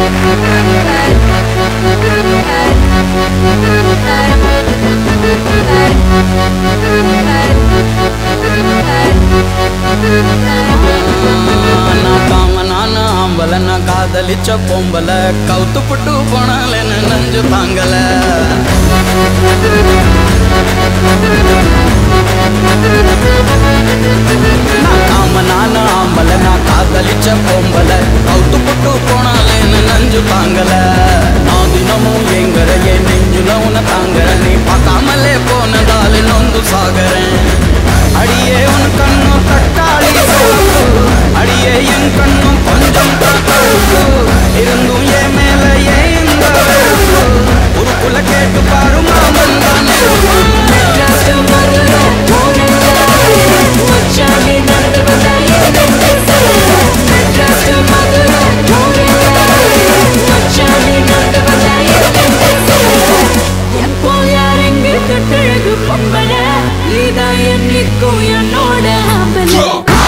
நான் காமனான ஆம்பல நான் காதலிச்ச பொம்பல கவுத்து புட்டு போனாலேன்னு நெஞ்சு தாங்கல நான் காமனான ஆம்பல நான் காதலிச்ச பொம்பல கவுத்து புட்டு போனாலேன்னு நெஞ்சு தாங்கல நான் தினமும் எங்கறையே நெஞ்சுல உன தாங்குற நீ பார்க்காமலே போனதால நொந்து சாகுறேன் அடியே உன் கண்ணும் தக்காளி சிவப்பு அடியே என் கண்ணும் கொஞ்சம் தக்காளிப்பு இருந்தும் என் மேல ஏன் இந்த வெறுப்பு உருக்குல கேட்டு பாரு மாமன் தான் என்னோட ஆம்பளை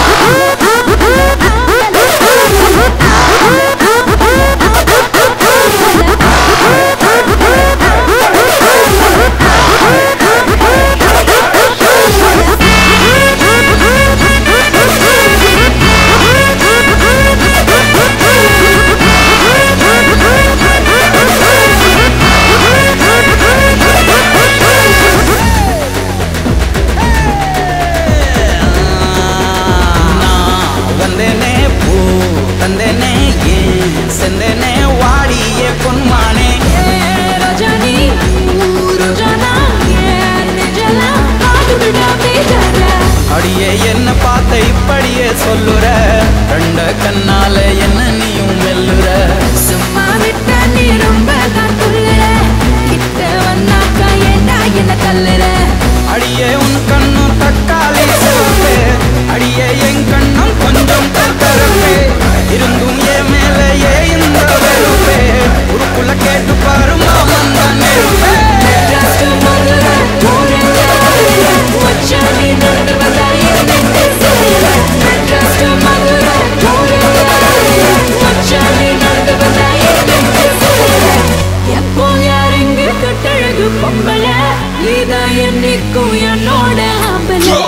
நான் வந்தேனே பூ தந்தேனே ஏன் செந்தேனே வாடிய பொன்மானே ரஜானி ரஜானா நெஜலா ஆடுடா பேஜார அடியே என்ன பார்த்த இப்படியே சொல்லுற ரெண்ட கண்ணால என்ன நீயும் மெல்லுற சும்மா விட்டா நீ ரொம்ப தான் துள்ளுற கிட்ட வந்தாக்கா ஏண்டா என்ன தள்ளுற அடியே உன் கண்ணும் தக்காளி சிவப்பு அடியே என் கண்ணும் கொஞ்சம் கருப்பே இருந்தும் என் மேல ஏ இந்த வெறுப்பே உருக்குள்ள கேட்டு பாரு மாமன் தான் நெருப்பே. Just மதுரை ஊரெல்ல வச்சானி நண்டு வந்தாயே நெட்டு சேர Just மதுரை ஊரெல்ல வச்சானி நண்டு வந்தாயே நெட்டு சேர எப்போ யாரெங்கு கட்டழகு பொம்பளை இதான் என்னைக்கும் என்னோட ஆம்பளை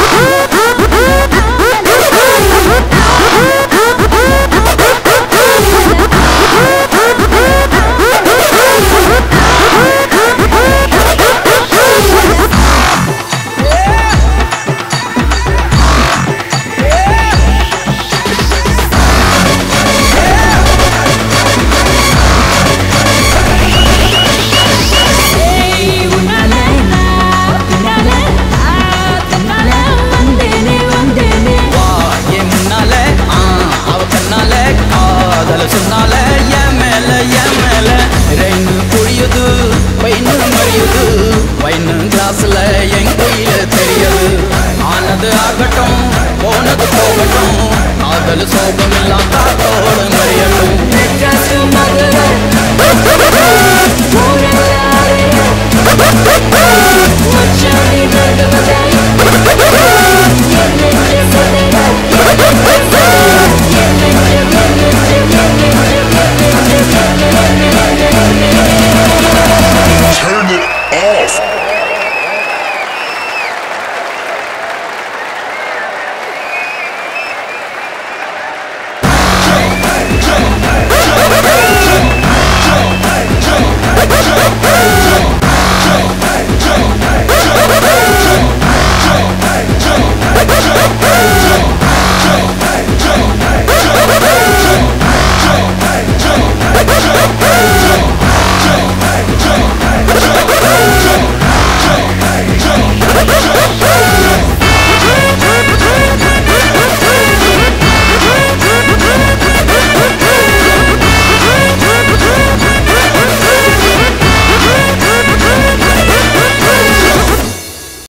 ஏய் உன்னால நான் பின்னால ஆ தன்னால வந்தேனே வந்தேனே வா என் முன்னால ஆ, அவ கண்ணால காதல சொன்னால என் மேல என் மேல ரெண்டு புரியுது பையனு மறியுது பையனு கிளாஸ்ல என் குயில தெரியுது ஆனது ஆகட்டும் போனது போகட்டும் காதல் சோகம் எல்லாம் காத்தோடு மறியட்டும்